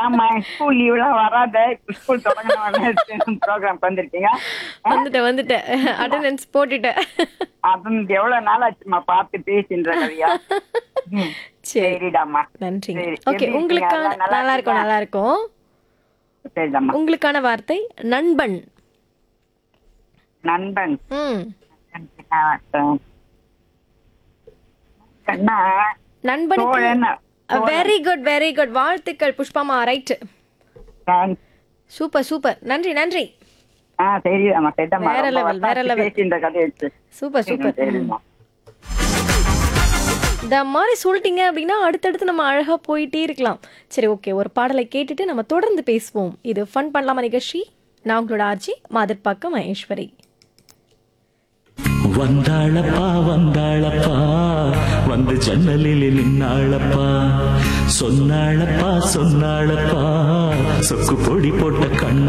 ஏம்மா ஸ்கூல் லீவ்லாம் வராத ஸ்கூல் தொடங்கணும் ப்ரோக்ராம் வந்திருக்கீங்க வந்துட்டேன் வந்துட்டேன் அட்டெண்டன்ஸ் போட்டுட்டேன் அது எவ்வளவு நாள் ஆச்சுமா பார்த்து பேசின்ற கதையா ம், சரி சரிடாம்மா நன்றிங்க சரி, ஓகே எப்படி உங்களுக்கான இருக்கீங்க? நல்லா நல்லா இருக்கும் நல்லா இருக்கும் சரிடாம்மா உங்களுக்கான வார்த்தை நண்பன் நண்பன் ம் கண்ணா நண்பனுக்கு தோழன் வெரி குட் வெரி குட் வாழ்த்துக்கள் புஷ்பமா ரைட் தேங்க்ஸ். சூப்பர் சூப்பர் நன்றி நன்றி ஆ சரிடாம்மா சரிடாம்மா வேற ரொம்ப level, வருஷம் வேற ஆச்சு level. பேசின்ற கதையை வச்சு சூப்பர் சூப்பர் சரிம்மா இந்த மாதிரி சொல்லிட்டீங்க அப்படின்னா அடுத்தடுத்து நம்ம அழகா போயிட்டே இருக்கலாம் சரி ஓகே ஒரு பாடலை கேட்டுட்டு நம்ம தொடர்ந்து பேசுவோம் இது ஃபன் பண்ணலாமா நிகழ்ச்சி நான் உங்களோட ஆர்ஜி மாதிர்பாக்கம் மகேஸ்வரி வந்தாளப்பா வந்தாளப்பா வந்து ஜன்னலில் நின்னாளப்பா சொன்னாளப்பா சொன்னாளப்பா சொக்கு பொடி போட்ட கண்ண